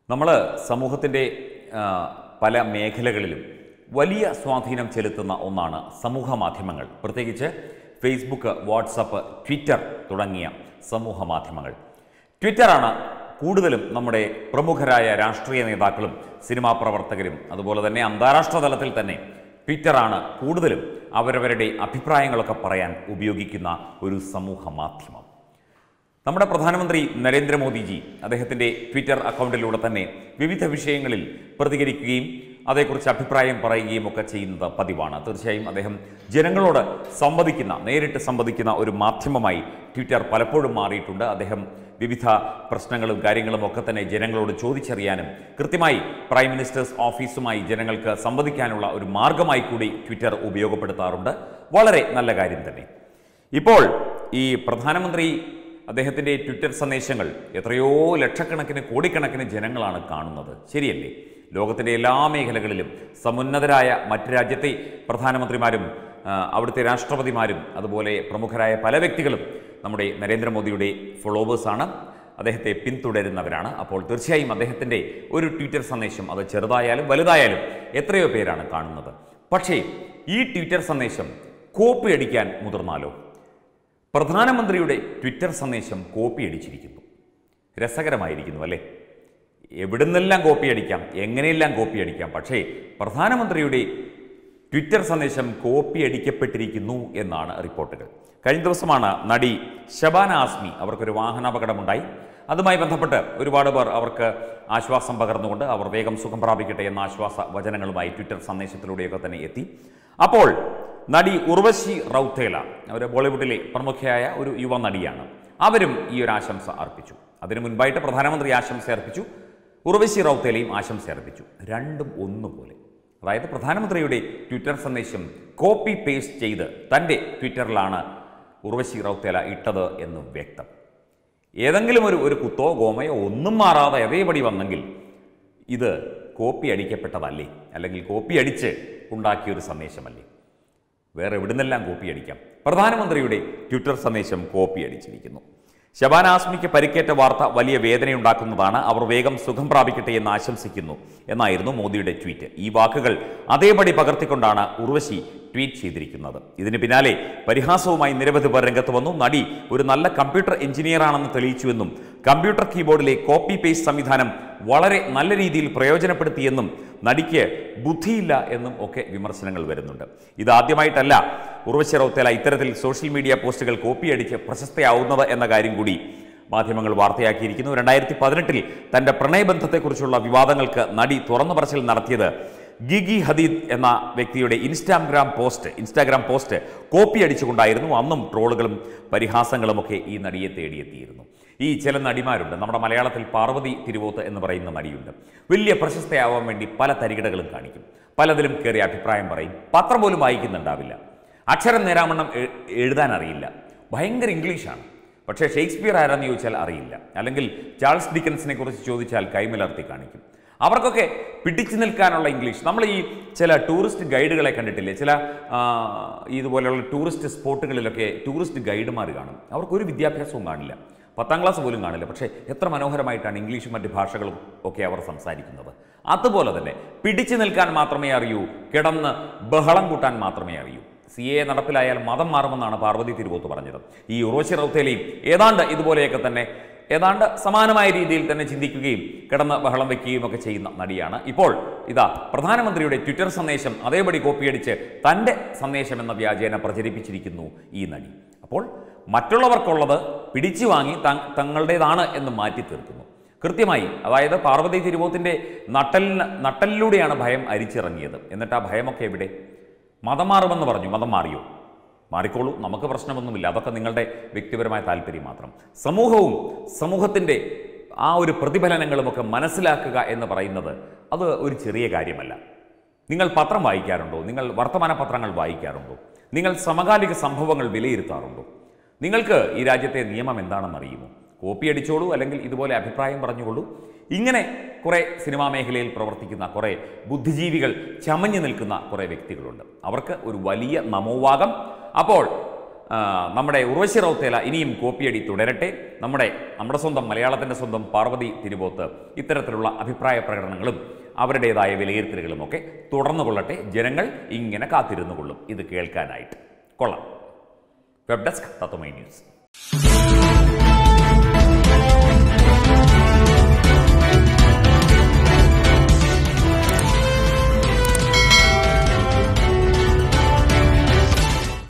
നമ്മൾ സമൂഹത്തിൻ്റെ ആ, പല മേഖലകളിലും വലിയ സ്വാധീനം ചെലുത്തുന്ന ഒന്നാണ് സമൂഹ മാധ്യമങ്ങൾ പ്രത്യേകിച്ച് ഫേസ്ബുക്ക് വാട്സപ്പ് ട്വിറ്റർ തുടങ്ങിയ സമൂഹ മാധ്യമങ്ങൾ ട്വിറ്ററാണ് കൂടുതലും നമ്മുടെ പ്രമുഖരായ രാഷ്ട്രീയ നേതാക്കളും സിനിമാ പ്രവർത്തകരും അതുപോലെ തന്നെ അന്താരാഷ്ട്ര തലത്തിൽ തന്നെ ട്വിറ്ററാണ് കൂടുതലും അവരവരുടെ അഭിപ്രായങ്ങളൊക്കെ പറയാൻ ഉപയോഗിക്കുന്ന ഒരു സമൂഹ മാധ്യമം നമ്മുടെ പ്രധാനമന്ത്രി നരേന്ദ്രമോദിജി അദ്ദേഹത്തിൻ്റെ ട്വിറ്റർ അക്കൗണ്ടിലൂടെ തന്നെ വിവിധ വിഷയങ്ങളിൽ പ്രതികരിക്കുകയും അതേക്കുറിച്ച് അഭിപ്രായം പറയുകയും ഒക്കെ ചെയ്യുന്നത് പതിവാണ് തീർച്ചയായും അദ്ദേഹം ജനങ്ങളോട് സംവദിക്കുന്ന നേരിട്ട് സംവദിക്കുന്ന ഒരു മാധ്യമമായി ട്വിറ്റർ പലപ്പോഴും മാറിയിട്ടുണ്ട് അദ്ദേഹം വിവിധ പ്രശ്നങ്ങളും കാര്യങ്ങളും ഒക്കെ തന്നെ ജനങ്ങളോട് ചോദിച്ചറിയാനും കൃത്യമായി പ്രൈം മിനിസ്റ്റേഴ്സ് ഓഫീസുമായി ജനങ്ങൾക്ക് സംവദിക്കാനുള്ള ഒരു മാർഗമായി കൂടി ട്വിറ്റർ ഉപയോഗപ്പെടുത്താറുണ്ട് വളരെ നല്ല കാര്യം തന്നെ ഇപ്പോൾ ഈ പ്രധാനമന്ത്രി അദ്ദേഹത്തിൻ്റെ ട്വിറ്റർ സന്ദേശങ്ങൾ എത്രയോ ലക്ഷക്കണക്കിന് കോടിക്കണക്കിന് ജനങ്ങളാണ് കാണുന്നത് ശരിയല്ലേ ലോകത്തിൻ്റെ എല്ലാ മേഖലകളിലും സമുന്നതരായ മറ്റ് രാജ്യത്തെ പ്രധാനമന്ത്രിമാരും ആ, അവിടുത്തെ രാഷ്ട്രപതിമാരും അതുപോലെ പ്രമുഖരായ പല വ്യക്തികളും നമ്മുടെ നരേന്ദ്രമോദിയുടെ ഫോളോവേഴ്സാണ് അദ്ദേഹത്തെ പിന്തുടരുന്നവരാണ് അപ്പോൾ തീർച്ചയായും അദ്ദേഹത്തിൻ്റെ ഒരു ട്വിറ്റർ സന്ദേശം അത് ചെറുതായാലും വലുതായാലും എത്രയോ പേരാണ് കാണുന്നത് പക്ഷേ ഈ ട്വിറ്റർ സന്ദേശം കോപ്പി അടിക്കാൻ മുതിർന്നാലോ പ്രധാനമന്ത്രിയുടെ ട്വിറ്റർ സന്ദേശം കോപ്പി അടിച്ചിരിക്കുന്നു രസകരമായിരിക്കുന്നു അല്ലേ എവിടുന്നെല്ലാം കോപ്പി അടിക്കാം എങ്ങനെയെല്ലാം കോപ്പി അടിക്കാം പക്ഷേ പ്രധാനമന്ത്രിയുടെ ട്വിറ്റർ സന്ദേശം കോപ്പി അടിക്കപ്പെട്ടിരിക്കുന്നു എന്നാണ് റിപ്പോർട്ടുകൾ കഴിഞ്ഞ ദിവസമാണ് നടി ശബാന ആസ്മി അവർക്കൊരു വാഹനാപകടമുണ്ടായി അതുമായി ബന്ധപ്പെട്ട് ഒരുപാട് പേർ അവർക്ക് ആശ്വാസം പകർന്നുകൊണ്ട് അവർ വേഗം സുഖം പ്രാപിക്കട്ടെ എന്ന ആശ്വാസ വചനങ്ങളുമായി ട്വിറ്റർ സന്ദേശത്തിലൂടെയൊക്കെ തന്നെ എത്തി അപ്പോൾ നടി ഉർവശി റൗത്തേല അവർ ബോളിവുഡിലെ പ്രമുഖയായ ഒരു യുവ നടിയാണ് അവരും ഈ ഒരു ആശംസ അർപ്പിച്ചു അതിനു മുൻപായിട്ട് പ്രധാനമന്ത്രി ആശംസ അർപ്പിച്ചു ഉർവശി റൗത്തേലയും ആശംസ അർപ്പിച്ചു രണ്ടും ഒന്നുപോലെ അതായത് പ്രധാനമന്ത്രിയുടെ ട്വിറ്റർ സന്ദേശം കോപ്പി പേസ്റ്റ് ചെയ്ത് തൻ്റെ ട്വിറ്ററിലാണ് ഉർവശി റൗത്തേല ഇട്ടത് എന്ന് വ്യക്തം ഏതെങ്കിലും ഒരു ഒരു കുത്തോ ഗോമയോ ഒന്നും മാറാതെ അതേപടി വന്നെങ്കിൽ ഇത് കോപ്പി അടിക്കപ്പെട്ടതല്ലേ അല്ലെങ്കിൽ കോപ്പി അടിച്ച് ഉണ്ടാക്കിയ ഒരു സന്ദേശമല്ലേ വേറെ എവിടുന്നെല്ലാം കോപ്പി അടിക്കാം പ്രധാനമന്ത്രിയുടെ ട്വിറ്റർ സന്ദേശം കോപ്പി അടിച്ചിരിക്കുന്നു ശബാന ആസ്മിക്ക് പരിക്കേറ്റ വാർത്ത വലിയ വേദനയുണ്ടാക്കുന്നതാണ് അവർ വേഗം സുഖം പ്രാപിക്കട്ടെ എന്ന് ആശംസിക്കുന്നു എന്നായിരുന്നു മോദിയുടെ ട്വീറ്റ് ഈ വാക്കുകൾ അതേപടി പകർത്തിക്കൊണ്ടാണ് ഉർവശി ട്വീറ്റ് ചെയ്തിരിക്കുന്നത് ഇതിന് പിന്നാലെ പരിഹാസവുമായി നിരവധി പേർ രംഗത്ത് വന്നു നടി ഒരു നല്ല കമ്പ്യൂട്ടർ എഞ്ചിനീയറാണെന്ന് തെളിയിച്ചുവെന്നും കമ്പ്യൂട്ടർ കീബോർഡിലെ കോപ്പി പേസ്റ്റ് സംവിധാനം വളരെ നല്ല രീതിയിൽ പ്രയോജനപ്പെടുത്തിയെന്നും നടിക്ക് ബുദ്ധിയില്ല എന്നും ഒക്കെ വിമർശനങ്ങൾ വരുന്നുണ്ട് ഇതാദ്യമായിട്ടല്ല ഉർവശി റൗത്തേല ഇത്തരത്തിൽ സോഷ്യൽ മീഡിയ പോസ്റ്റുകൾ കോപ്പിയടിച്ച് പ്രശസ്തയാവുന്നത് എന്ന കാര്യം കൂടി മാധ്യമങ്ങൾ വാർത്തയാക്കിയിരിക്കുന്നു രണ്ടായിരത്തി പതിനെട്ടിൽ തന്റെ പ്രണയബന്ധത്തെക്കുറിച്ചുള്ള വിവാദങ്ങൾക്ക് നടി തുറന്നു പറച്ചിൽ നടത്തിയത് ഗിഗി ഹദീദ് എന്ന വ്യക്തിയുടെ Instagram post Instagram post copy അടിച്ചുകൊണ്ടായിരുന്നു അന്നും ട്രോളുകളും പരിഹാസങ്ങളുമൊക്കെ ഈ നടിയെ തേടിയെത്തിയിരുന്നു ഈ ചില നടിമാരുണ്ട് നമ്മുടെ മലയാളത്തിൽ പാർവതി തിരുവോത്ത് എന്ന് പറയുന്ന നടിയുണ്ട് വലിയ പ്രശസ്തയാവാൻ വേണ്ടി പല തരികിടകളും കാണിക്കും പലതിലും കയറി അഭിപ്രായം പറയും പത്രം പോലും വായിക്കുന്നുണ്ടാവില്ല അക്ഷരം നേരാമണ്ണം എ- എഴുതാൻ അറിയില്ല ഭയങ്കര ഇംഗ്ലീഷാണ് പക്ഷേ ഷേക്സ്പിയർ ആരാന്ന് ചോദിച്ചാൽ അറിയില്ല അല്ലെങ്കിൽ ചാൾസ് ഡിക്കൻസിനെ കുറിച്ച് ചോദിച്ചാൽ കൈമലർത്തി കാണിക്കും അവർക്കൊക്കെ പിടിച്ചു നിൽക്കാനുള്ള ഇംഗ്ലീഷ് നമ്മൾ ഈ ചില ടൂറിസ്റ്റ് ഗൈഡുകളെ കണ്ടിട്ടില്ലേ ചില ആ, ഇതുപോലെയുള്ള ടൂറിസ്റ്റ് സ്പോട്ടുകളിലൊക്കെ ടൂറിസ്റ്റ് ഗൈഡുമാർ കാണും അവർക്കൊരു വിദ്യാഭ്യാസവും കാണില്ല പത്താം ക്ലാസ് പോലും കാണില്ല പക്ഷേ എത്ര മനോഹരമായിട്ടാണ് ഇംഗ്ലീഷും മറ്റ് ഭാഷകളും ഒക്കെ അവർ സംസാരിക്കുന്നത് അതുപോലെ തന്നെ പിടിച്ചു നിൽക്കാൻ മാത്രമേ അറിയൂ കിടന്ന് ബഹളം കൂട്ടാൻ മാത്രമേ അറിയൂ സി എ നടപ്പിലായാൽ മതം മാറുമെന്നാണ് പാർവതി തിരുവോത്ത് പറഞ്ഞത് ഈ ഉറോശി റൗത്തേലയും ഏതാണ്ട് ഇതുപോലെയൊക്കെ തന്നെ ഏതാണ്ട് സമാനമായ രീതിയിൽ തന്നെ ചിന്തിക്കുകയും കിടന്ന് ബഹളം വയ്ക്കുകയും ഒക്കെ ചെയ്യുന്ന നടിയാണ് ഇപ്പോൾ ഇതാ പ്രധാനമന്ത്രിയുടെ ട്വിറ്റർ സന്ദേശം അതേപടി കോപ്പിയടിച്ച് തൻ്റെ സന്ദേശം എന്ന വ്യാജേന പ്രചരിപ്പിച്ചിരിക്കുന്നു ഈ നടി അപ്പോൾ മറ്റുള്ളവർക്കുള്ളത് പിടിച്ചു വാങ്ങി ത- തങ്ങളുടേതാണ് എന്ന് മാറ്റി തീർക്കുന്നു കൃത്യമായി അതായത് പാർവതി തിരുവോത്തിൻ്റെ നട്ടലിന് നട്ടലിലൂടെയാണ് ഭയം അരിച്ചിറങ്ങിയത് എന്നിട്ട് ആ ഭയമൊക്കെ എവിടെ മതം മാറുമെന്ന് പറഞ്ഞു മതം മാറിയോ മാറിക്കോളൂ നമുക്ക് പ്രശ്നമൊന്നുമില്ല അതൊക്കെ നിങ്ങളുടെ വ്യക്തിപരമായ താല്പര്യം മാത്രം സമൂഹവും സമൂഹത്തിൻ്റെ ആ ഒരു പ്രതിഫലനങ്ങളുമൊക്കെ മനസ്സിലാക്കുക എന്ന് പറയുന്നത് അത് ഒരു ചെറിയ കാര്യമല്ല നിങ്ങൾ പത്രം വായിക്കാറുണ്ടോ നിങ്ങൾ വർത്തമാന പത്രങ്ങൾ വായിക്കാറുണ്ടോ നിങ്ങൾ സമകാലിക സംഭവങ്ങൾ വിലയിരുത്താറുണ്ടോ നിങ്ങൾക്ക് ഈ രാജ്യത്തെ നിയമം എന്താണെന്ന് അറിയുമോ കോപ്പി അടിച്ചോളൂ അല്ലെങ്കിൽ ഇതുപോലെ അഭിപ്രായം പറഞ്ഞുകൊള്ളൂ ഇങ്ങനെ കുറേ സിനിമാ മേഖലയിൽ പ്രവർത്തിക്കുന്ന കുറേ ബുദ്ധിജീവികൾ ചമഞ്ഞു നിൽക്കുന്ന കുറേ വ്യക്തികളുണ്ട് അവർക്ക് ഒരു വലിയ നമോവാകം അപ്പോൾ ആ, നമ്മുടെ ഉർവശി റൗത്തേല ഇനിയും കോപ്പിയടി തുടരട്ടെ നമ്മുടെ നമ്മുടെ സ്വന്തം മലയാളത്തിൻ്റെ സ്വന്തം പാർവതി തിരുവോത്ത് ഇത്തരത്തിലുള്ള അഭിപ്രായ പ്രകടനങ്ങളും അവരുടേതായ വിലയിരുത്തലുകളും ഒക്കെ തുടർന്നു കൊള്ളട്ടെ ജനങ്ങൾ ഇങ്ങനെ കാത്തിരുന്നു കൊള്ളും ഇത് കേൾക്കാനായിട്ട് കൊള്ളാം വെബ് ഡെസ്ക് തത്വമൈ ന്യൂസ്